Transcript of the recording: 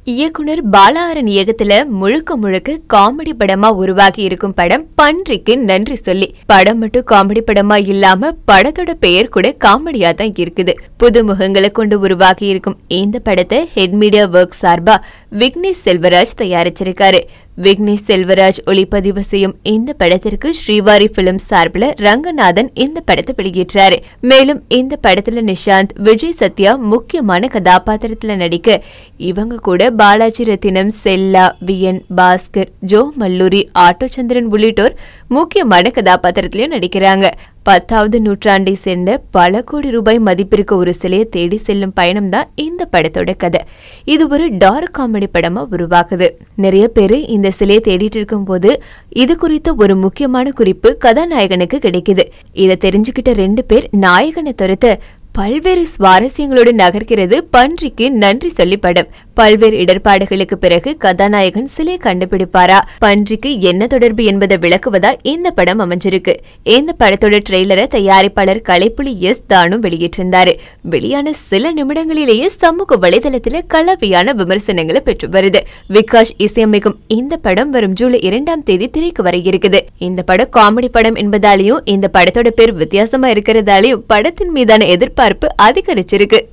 இயக்குனர் பாலாரன் இயக்கத்துல முழுக்க முழுக்க காமெடி படமா உருவாகி இருக்கும் படம் பன்றிக்கு நன்றி சொல்லி படம் மட்டும் காமெடி படமா இல்லாம படத்தோட பெயர் கூட காமெடியா தான் இருக்குது புது முகங்களை கொண்டு உருவாகி இருக்கும் இந்த படத்தை ஹெட் மீடியா ஒர்க் சார்பா விக்னேஷ் செல்வராஜ் தயாரிச்சிருக்காரு விக்னேஷ் செல்வராஜ் ஒளிப்பதிவு செய்யும் இந்த படத்திற்கு ஸ்ரீவாரி பிலிம் சார்பில் ரங்கநாதன் இந்த படத்தை வெளியிட்டாரு மேலும் இந்த படத்துல நிஷாந்த் விஜய் சத்யா முக்கியமான கதாபாத்திரத்துல நடிக்க இவங்க கூட பாலாஜி ரத்தினம் செல்லா வியன் பாஸ்கர் ஜோ மல்லூரி ஆட்டோ சந்திரன் உள்ளிட்டோர் முக்கியமான கதாபாத்திரத்திலையும் நடிக்கிறாங்க பத்தாவது நூற்றாண்டை சேர்ந்த பல கோடி ரூபாய் மதிப்பிற்கு ஒரு சிலையை தேடி செல்லும் பயணம் தான் இந்த படத்தோட கதை இது ஒரு டார்க் காமெடி படமா உருவாகுது நிறைய பேரு இந்த சிலையை தேடிட்டு இருக்கும்போது இது குறித்த ஒரு முக்கியமான குறிப்பு கதாநாயகனுக்கு கிடைக்குது இதை தெரிஞ்சுக்கிட்ட ரெண்டு பேர் நாயகனை துரத்த பல்வேறு சுவாரஸ்யங்களோடு நகர்கிறது பன்றிக்கு நன்றி சொல்லி படம் பல்வேறு இடர்பாடுகளுக்கு பிறகு கதாநாயகன் சிலை கண்டுபிடிப்பாரா பன்றிக்கு என்ன தொடர்பு என்பதை விளக்குவதா இந்த படம் அமைஞ்சிருக்கு இந்த படத்தோட ட்ரெய்லரை தயாரிப்பாளர் கலைப்புலி எஸ் தானு வெளியிட்டிருந்தாரு வெளியான சில நிமிடங்களிலேயே சமூக வலைதளத்துல கலவையான விமர்சனங்களை பெற்று வருது விகாஷ் இசையமைக்கும் இந்த படம் வரும் ஜூலை இரண்டாம் தேதி திரைக்கு வர இருக்குது இந்த படம் காமெடி படம் என்பதாலையும் இந்த படத்தோட பேர் வித்தியாசமா இருக்கிறதாலையும் படத்தின் மீதான எதிர்பார்ப்பு அதிகரிச்சிருக்கு